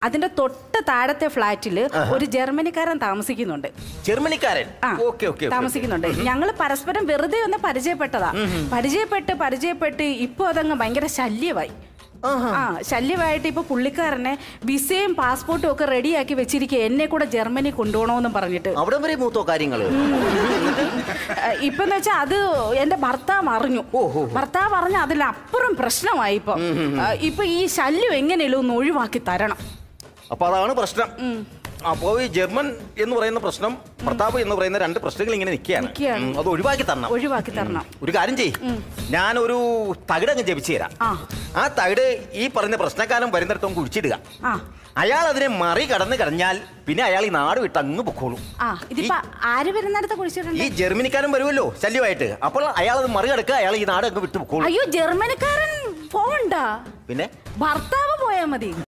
അതിന്റെ തൊട്ട് താഴത്തെ ഫ്ലാറ്റിൽ ഒരു ജർമ്മനിക്കാരൻ താമസിക്കുന്നുണ്ട് ജർമ്മനിക്കാരൻ ആ ഓക്കെ ഓക്കെ താമസിക്കുന്നുണ്ട് ഞങ്ങൾ പരസ്പരം വെറുതെ ഒന്ന് പരിചയപ്പെട്ടതാ പരിചയപ്പെട്ട് പരിചയപ്പെട്ട് ഇപ്പൊ അതങ്ങ് ഭയങ്കര ശല്യമായി ആ ശല്യമായിട്ട് ഇപ്പൊ പുള്ളിക്കാരനെ വിസയും പാസ്പോർട്ടും ഒക്കെ റെഡിയാക്കി വെച്ചിരിക്കുക എന്നെ കൂടെ ജർമ്മനി കൊണ്ടുപോകണമെന്നും പറഞ്ഞിട്ട് അവിടെ വരെ മൂത്തോ കാര്യങ്ങള് ഇപ്പൊ വെച്ചാൽ അത് എന്റെ ഭർത്താവ് അറിഞ്ഞു ഓഹോ. ഭർത്താവ് അറിഞ്ഞ അതിലപ്പുറം പ്രശ്നമായി ഇപ്പൊ ആ, ഇപ്പൊ ഈ ശല്യം എങ്ങനെയല്ലോ ഒന്ന് ഒഴിവാക്കി തരണം അപ്പൊ അതാണ് പ്രശ്നം അപ്പോ ഈ ജർമ്മൻ എന്ന് പറയുന്ന പ്രശ്നം പ്രതാപ് എന്ന് പറയുന്ന രണ്ട് പ്രശ്നങ്ങൾ ഇങ്ങനെ നിൽക്കുകയാണ് നിൽക്കുകയാണ്. ഉം, അത് ഒഴിവാക്കി തരണം ഒഴിവാക്കി തരണം ഒരു കാര്യം ചെയ് ഞാനൊരു തകിടങ്ങ് ജപിച്ചു തരാം ആ ആ തകിട് ഈ പറഞ്ഞ പ്രശ്നക്കാരൻ വരുന്നിടത്തും കുഴിച്ചിടുക ആ അയാൾ അതിനെ മറി കടന്ന് കഴിഞ്ഞാൽ പിന്നെ അയാൾ ഈ നാട് വിട്ട് അങ്ങ് പൊക്കോളും ആ ഇതിപ്പോ ആര് വരുന്നിടത്ത് ഈ കുഴിച്ചിട്ടുണ്ട് ജർമ്മനിക്കാരൻ വരുമല്ലോ ശല്യമായിട്ട് അപ്പോൾ അയാൾ അത് മറികടക്കുക അയാൾ ഈ നാട് അങ്ങ് വിട്ടു പൊക്കോളും അയ്യോ ജർമ്മനിക്കാരൻ പോവണ്ട പിന്നെ ഭർത്താവ് പോയാ മതി